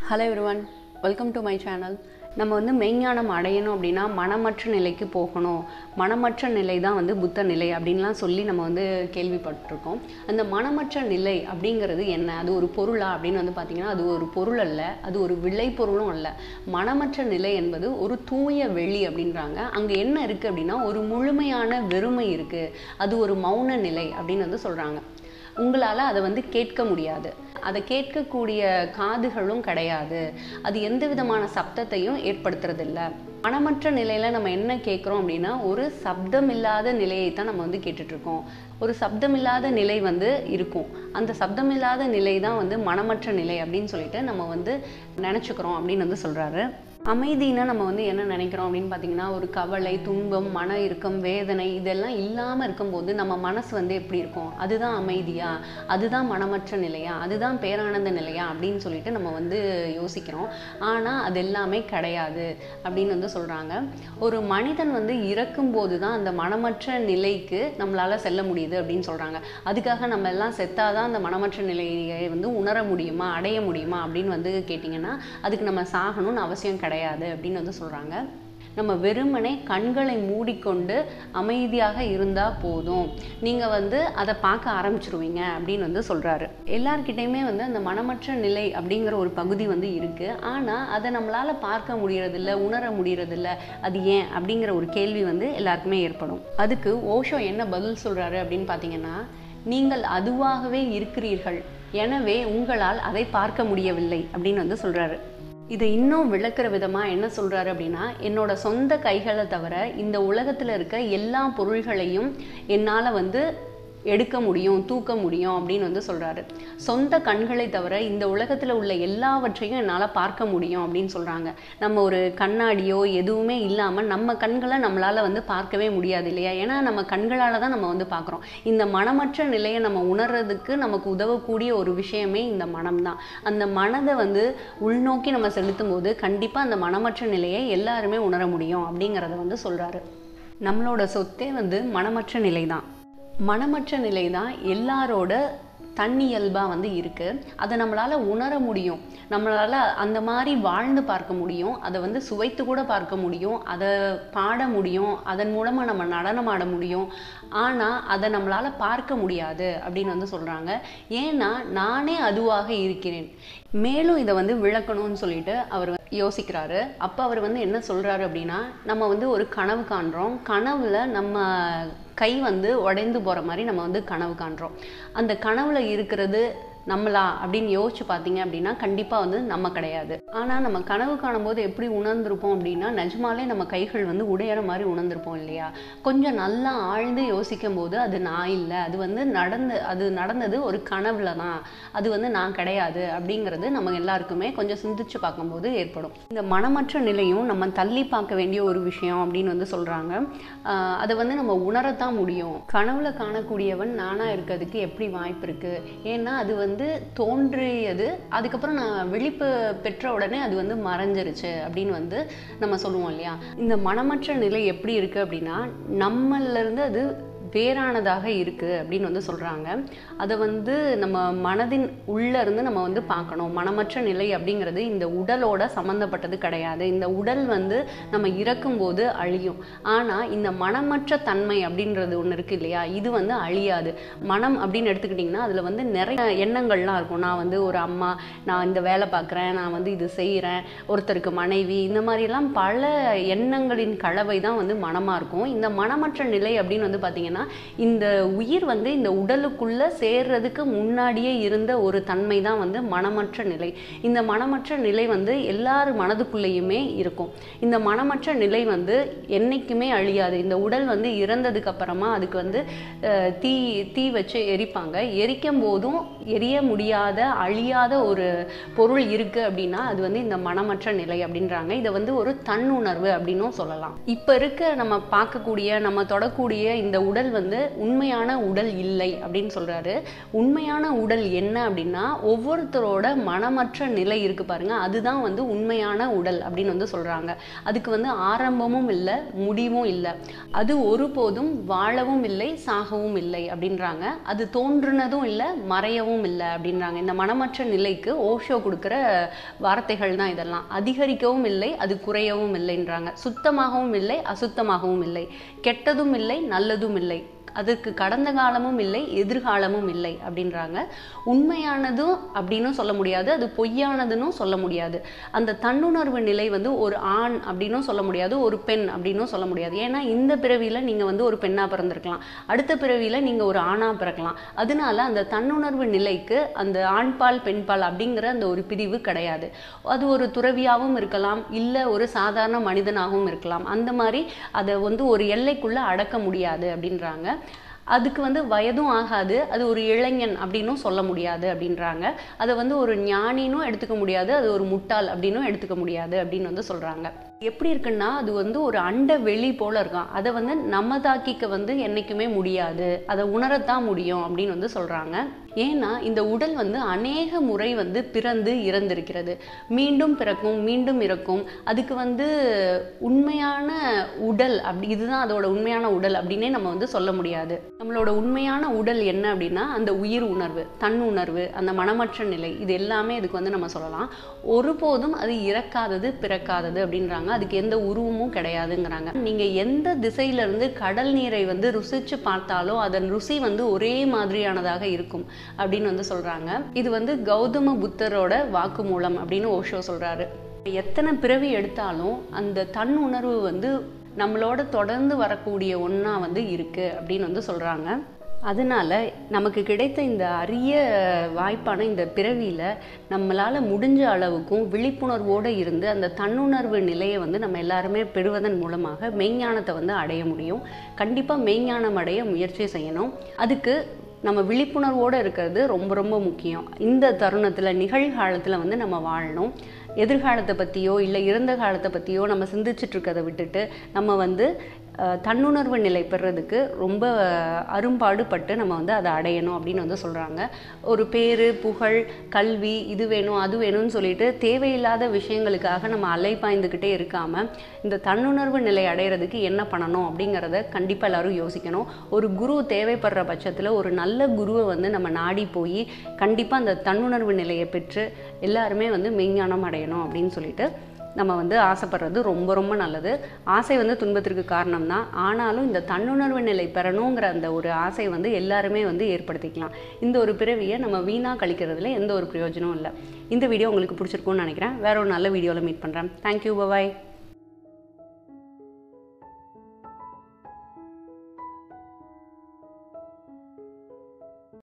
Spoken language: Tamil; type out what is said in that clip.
hello everyone welcome to my channel நம்ம வந்து மெய்ஞானம் அடையணும் அப்படின்னா மனமற்ற நிலைக்கு போகணும் மனமற்ற நிலை தான் வந்து புத்த நிலை அப்படின்லாம் சொல்லி நம்ம வந்து கேள்விப்பட்டிருக்கோம் அந்த மனமற்ற நிலை அப்படிங்கிறது என்ன அது ஒரு பொருளா அப்படின்னு வந்து பார்த்திங்கன்னா அது ஒரு பொருள் அல்ல அது ஒரு விளை பொருளும் அல்ல மனமற்ற நிலை என்பது ஒரு தூய வெளி அப்படின்றாங்க அங்கே என்ன இருக்குது அப்படின்னா ஒரு முழுமையான வெறுமை இருக்குது அது ஒரு மௌன நிலை அப்படின்னு வந்து சொல்கிறாங்க உங்களால் அதை வந்து கேட்க முடியாது அதை கேட்கக்கூடிய காதுகளும் கிடையாது அது எந்த விதமான சப்தத்தையும் ஏற்படுத்துறதில்ல மனமற்ற நிலையில் நம்ம என்ன கேட்குறோம் அப்படின்னா ஒரு சப்தம் இல்லாத நிலையை தான் நம்ம வந்து கேட்டுட்ருக்கோம் ஒரு சப்தம் இல்லாத நிலை வந்து இருக்கும் அந்த சப்தம் இல்லாத நிலை தான் வந்து மனமற்ற நிலை அப்படின்னு சொல்லிட்டு நம்ம வந்து நினச்சிக்கிறோம் அப்படின்னு வந்து சொல்கிறாரு அமைதினா நம்ம வந்து என்ன நினைக்கிறோம் அப்படின்னு பார்த்தீங்கன்னா ஒரு கவலை துன்பம் மன இறுக்கம் வேதனை இதெல்லாம் இல்லாமல் இருக்கும்போது நம்ம மனசு வந்து எப்படி இருக்கும் அதுதான் அமைதியா அதுதான் மனமற்ற நிலையா அதுதான் பேரானந்த நிலையா அப்படின்னு சொல்லிட்டு நம்ம வந்து யோசிக்கிறோம் ஆனால் அது எல்லாமே கிடையாது அப்படின்னு வந்து சொல்கிறாங்க ஒரு மனிதன் வந்து இறக்கும்போது தான் அந்த மனமற்ற நிலைக்கு நம்மளால் செல்ல முடியுது அப்படின்னு சொல்கிறாங்க அதுக்காக நம்ம எல்லாம் செத்தாதான் அந்த மனமற்ற நிலையை வந்து உணர முடியுமா அடைய முடியுமா அப்படின்னு வந்து கேட்டிங்கன்னா அதுக்கு நம்ம சாகணும்னு அவசியம் கிடையாது அப்படின்னு வந்து சொல்கிறாங்க நம்ம வெறுமனே கண்களை மூடிக்கொண்டு அமைதியாக இருந்தால் போதும் நீங்கள் வந்து அதை பார்க்க ஆரம்பிச்சிருவீங்க அப்படின்னு வந்து சொல்கிறாரு எல்லார்கிட்டையுமே வந்து அந்த மனமற்ற நிலை அப்படிங்கிற ஒரு பகுதி வந்து இருக்குது ஆனால் அதை நம்மளால் பார்க்க முடியறதில்ல உணர முடியறதில்ல அது ஏன் அப்படிங்கிற ஒரு கேள்வி வந்து எல்லாருக்குமே ஏற்படும் அதுக்கு ஓஷோ என்ன பதில் சொல்கிறாரு அப்படின்னு பார்த்தீங்கன்னா நீங்கள் அதுவாகவே இருக்கிறீர்கள் எனவே உங்களால் அதை பார்க்க முடியவில்லை அப்படின்னு வந்து சொல்கிறாரு இதை இன்னும் விளக்குற விதமாக என்ன சொல்கிறாரு அப்படின்னா என்னோட சொந்த கைகளை தவிர இந்த உலகத்தில் இருக்க எல்லா பொருள்களையும் என்னால் வந்து எடுக்க முடியும் தூக்க முடியும் அப்படின்னு வந்து சொல்கிறாரு சொந்த கண்களை தவிர இந்த உலகத்தில் உள்ள எல்லாவற்றையும் என்னால் பார்க்க முடியும் அப்படின்னு சொல்கிறாங்க நம்ம ஒரு கண்ணாடியோ எதுவுமே இல்லாமல் நம்ம கண்களை நம்மளால் வந்து பார்க்கவே முடியாது இல்லையா ஏன்னா நம்ம கண்களால் தான் நம்ம வந்து பார்க்குறோம் இந்த மனமற்ற நிலையை நம்ம உணர்றதுக்கு நமக்கு உதவக்கூடிய ஒரு விஷயமே இந்த மனம் தான் அந்த மனதை வந்து உள்நோக்கி நம்ம செலுத்தும் போது கண்டிப்பாக அந்த மனமற்ற நிலையை எல்லாருமே உணர முடியும் அப்படிங்கிறத வந்து சொல்கிறாரு நம்மளோட சொத்தே வந்து மனமற்ற நிலை தான் மனமற்ற நிலை தான் எல்லாரோட தன்னியல்பாக வந்து இருக்குது அதை நம்மளால் உணர முடியும் நம்மளால் அந்த மாதிரி வாழ்ந்து பார்க்க முடியும் அதை வந்து சுவைத்து கூட பார்க்க முடியும் அதை பாட முடியும் அதன் மூலமாக நம்ம நடனம் ஆட முடியும் ஆனால் அதை நம்மளால் பார்க்க முடியாது அப்படின்னு வந்து சொல்கிறாங்க ஏன்னா நானே அதுவாக இருக்கிறேன் மேலும் இதை வந்து விளக்கணும்னு சொல்லிட்டு அவர் யோசிக்கிறாரு அப்போ அவர் வந்து என்ன சொல்கிறாரு அப்படின்னா நம்ம வந்து ஒரு கனவு காண்றோம் கனவுல நம்ம கை வந்து உடைந்து போகிற மாதிரி நம்ம வந்து கனவு காண்றோம் அந்த கனவுல இருக்கிறது நம்மளா அப்படின்னு யோசிச்சு பார்த்தீங்க அப்படின்னா கண்டிப்பாக வந்து நம்ம கிடையாது ஆனால் நம்ம கனவு காணும்போது எப்படி உணர்ந்திருப்போம் அப்படின்னா நிஜமாலே நம்ம கைகள் வந்து உடையிற மாதிரி உணர்ந்திருப்போம் இல்லையா கொஞ்சம் நல்லா ஆழ்ந்து யோசிக்கும் போது அது நான் இல்லை அது வந்து நடந்து அது நடந்தது ஒரு கனவுல தான் அது வந்து நான் கிடையாது அப்படிங்கிறது நம்ம எல்லாருக்குமே கொஞ்சம் சிந்திச்சு பார்க்கும்போது ஏற்படும் இந்த மனமற்ற நிலையும் நம்ம தள்ளி பார்க்க வேண்டிய ஒரு விஷயம் அப்படின்னு வந்து சொல்கிறாங்க அதை வந்து நம்ம உணரத்தான் முடியும் கனவுல காணக்கூடியவன் நானாக இருக்கிறதுக்கு எப்படி வாய்ப்பு இருக்குது ஏன்னா அது வந்து வந்து தோன்றியது அதுக்கப்புறம் நான் விழிப்பு பெற்ற உடனே அது வந்து மறைஞ்சிருச்சு அப்படின்னு வந்து நம்ம சொல்லுவோம் இல்லையா இந்த மனமற்ற நிலை எப்படி இருக்குது அப்படின்னா நம்மளிருந்து அது வேறானதாக இருக்குது அப்படின்னு வந்து சொல்கிறாங்க அதை வந்து நம்ம மனதின் உள்ளே இருந்து நம்ம வந்து பார்க்கணும் மனமற்ற நிலை அப்படிங்கிறது இந்த உடலோட சம்மந்தப்பட்டது கிடையாது இந்த உடல் வந்து நம்ம இறக்கும்போது அழியும் ஆனால் இந்த மனமற்ற தன்மை அப்படின்றது ஒன்று இருக்குது இல்லையா இது வந்து அழியாது மனம் அப்படின்னு எடுத்துக்கிட்டிங்கன்னா அதில் வந்து நிறைய எண்ணங்கள்லாம் இருக்கும் நான் வந்து ஒரு அம்மா நான் இந்த வேலை பார்க்குறேன் நான் வந்து இது செய்கிறேன் ஒருத்தருக்கு மனைவி இந்த மாதிரிலாம் பல எண்ணங்களின் கலவை தான் வந்து மனமாக இருக்கும் இந்த மனமற்ற நிலை அப்படின்னு வந்து பார்த்திங்கன்னா இந்த உயிர் வந்து இந்த உடலுக்குள்ள சேர்றதுக்கு முன்னாடியே இருந்த ஒரு தன்மை தான் வந்து மனமற்ற நிலை இந்த மனமற்ற நிலை வந்து எல்லார் மனதுக்குள்ளேயுமே இருக்கும் இந்த மனமற்ற நிலை வந்து என்னைக்குமே அழியாது இந்த உடல் வந்து இறந்ததுக்கு அப்புறமா அதுக்கு வந்து தீ தீ வச்சு எரிப்பாங்க எரிக்கும் போதும் எரிய முடியாத அழியாத ஒரு பொருள் இருக்கு அப்படின்னா அது வந்து இந்த மனமற்ற நிலை அப்படின்றாங்க இதை வந்து ஒரு தன்னுணர்வு அப்படின்னும் சொல்லலாம் இப்போ இருக்க நம்ம பார்க்கக்கூடிய நம்ம தொடக்கூடிய இந்த உடல் வந்து உண்மையான உடல் இல்லை அப்படின்னு சொல்றாரு உண்மையான உடல் என்ன அப்படின்னா ஒவ்வொருத்தரோட மனமற்ற நிலை இருக்கு பாருங்க அதுதான் வந்து உண்மையான உடல் அப்படின்னு வந்து சொல்றாங்க அதுக்கு வந்து ஆரம்பமும் இல்லை முடிவும் இல்லை அது ஒருபோதும் வாழவும் இல்லை சாகவும் இல்லை அப்படின்றாங்க அது தோன்றுனதும் இல்லை மறையவும் இல்லை அப்படின்றாங்க இந்த மனமற்ற நிலைக்கு ஓஷோ கொடுக்குற வார்த்தைகள் தான் இதெல்லாம் அதிகரிக்கவும் இல்லை அது குறையவும் இல்லைன்றாங்க சுத்தமாகவும் இல்லை அசுத்தமாகவும் இல்லை கெட்டதும் இல்லை நல்லதும் இல்லை அதற்கு கடந்த காலமும் இல்லை எதிர்காலமும் இல்லை அப்படின்றாங்க உண்மையானதும் அப்படின்னும் சொல்ல முடியாது அது பொய்யானதுன்னு சொல்ல முடியாது அந்த தன்னுணர்வு நிலை வந்து ஒரு ஆண் அப்படின்னும் சொல்ல முடியாது ஒரு பெண் அப்படின்னும் சொல்ல முடியாது ஏன்னா இந்த பிறவியில் நீங்கள் வந்து ஒரு பெண்ணாக பிறந்திருக்கலாம் அடுத்த பிறவியில் நீங்கள் ஒரு ஆணாக பிறக்கலாம் அதனால அந்த தன்னுணர்வு நிலைக்கு அந்த ஆண்பால் பெண்பால் அப்படிங்கிற அந்த ஒரு பிரிவு கிடையாது அது ஒரு துறவியாகவும் இருக்கலாம் இல்லை ஒரு சாதாரண மனிதனாகவும் இருக்கலாம் அந்த மாதிரி அதை வந்து ஒரு எல்லைக்குள்ளே அடக்க முடியாது அப்படின்றாங்க அதுக்கு வந்து வயதும் ஆகாது அது ஒரு இளைஞன் அப்படின்னும் சொல்ல முடியாது அப்படின்றாங்க அதை வந்து ஒரு ஞானினும் எடுத்துக்க முடியாது அது ஒரு முட்டாள் அப்படின்னும் எடுத்துக்க முடியாது அப்படின்னு வந்து சொல்றாங்க எப்படி இருக்குன்னா அது வந்து ஒரு அண்ட வெளி போல இருக்கான் அதை வந்து நம்மதாக்கிக்க வந்து என்னைக்குமே முடியாது அதை உணரத்தான் முடியும் அப்படின்னு வந்து சொல்றாங்க ஏன்னா இந்த உடல் வந்து அநேக முறை வந்து பிறந்து இறந்திருக்கிறது மீண்டும் பிறக்கும் மீண்டும் இறக்கும் அதுக்கு வந்து உண்மையான உடல் அப்படி இதுதான் அதோட உண்மையான உடல் அப்படின்னே நம்ம வந்து சொல்ல முடியாது நம்மளோட உண்மையான உடல் என்ன அப்படின்னா அந்த உயிர் உணர்வு தன் உணர்வு அந்த மனமற்ற நிலை இது எல்லாமே இதுக்கு வந்து நம்ம சொல்லலாம் ஒருபோதும் அது இறக்காதது பிறக்காதது அப்படின்றாங்க அதுக்கு எந்த உருவமும் கிடையாதுங்கிறாங்க நீங்க எந்த திசையில இருந்து கடல் நீரை வந்து ருசிச்சு பார்த்தாலும் அதன் ருசி வந்து ஒரே மாதிரியானதாக இருக்கும் அப்படின்னு வந்து சொல்றாங்க இது வந்து கௌதம புத்தரோட வாக்குமூலம் அப்படின்னு ஓஷோ சொல்றாரு எத்தனை பிறவி எடுத்தாலும் அந்த தன் உணர்வு வந்து நம்மளோட தொடர்ந்து வரக்கூடிய ஒன்றா வந்து இருக்கு அப்படின்னு வந்து சொல்றாங்க அதனால நமக்கு கிடைத்த இந்த அரிய வாய்ப்பான இந்த பிறவியில் நம்மளால் முடிஞ்ச அளவுக்கும் விழிப்புணர்வோடு இருந்து அந்த தன்னுணர்வு நிலையை வந்து நம்ம எல்லாருமே பெறுவதன் மூலமாக மெய்ஞானத்தை வந்து அடைய முடியும் கண்டிப்பாக மெய்ஞானம் அடைய முயற்சி செய்யணும் அதுக்கு நம்ம விழிப்புணர்வோடு இருக்கிறது ரொம்ப ரொம்ப முக்கியம் இந்த தருணத்தில் நிகழ்காலத்தில் வந்து நம்ம வாழணும் எதிர்காலத்தை பற்றியோ இல்லை இறந்த காலத்தை பற்றியோ நம்ம சிந்திச்சுட்டு இருக்கிறத விட்டுட்டு நம்ம வந்து அஹ், தன்னுணர்வு நிலை பெறதுக்கு ரொம்ப அரும்பாடுபட்டு நம்ம வந்து அதை அடையணும் அப்படின்னு வந்து சொல்கிறாங்க ஒரு பேர் புகழ் கல்வி இது வேணும் அது வேணும்னு சொல்லிட்டு தேவையில்லாத விஷயங்களுக்காக நம்ம அலைப்பாய்ந்துக்கிட்டே இருக்காமல் இந்த தன்னுணர்வு நிலை அடையிறதுக்கு என்ன பண்ணணும் அப்படிங்கிறத கண்டிப்பாக எல்லாரும் யோசிக்கணும் ஒரு குரு தேவைப்படுற பட்சத்தில் ஒரு நல்ல குருவை வந்து நம்ம நாடி போய் கண்டிப்பாக அந்த தன்னுணர்வு நிலையை பெற்று எல்லாருமே வந்து மெய்ஞானம் அடையணும் அப்படின்னு சொல்லிட்டு நம்ம வந்து ஆசைப்படுறது ரொம்ப ரொம்ப நல்லது ஆசை வந்து துன்பத்திற்கு காரணம் தான் ஆனாலும் இந்த தன்னுணர்வு நிலை பெறணுங்கிற அந்த ஒரு ஆசை வந்து எல்லாருமே வந்து ஏற்படுத்திக்கலாம் இந்த ஒரு பிறவியை நம்ம வீணாக கழிக்கிறதுல எந்த ஒரு பிரயோஜனமும் இல்லை இந்த வீடியோ உங்களுக்கு பிடிச்சிருக்கும்னு நினைக்கிறேன் வேற ஒரு நல்ல வீடியோவில் மீட் பண்ணுறேன் தேங்க்யூ பபாய்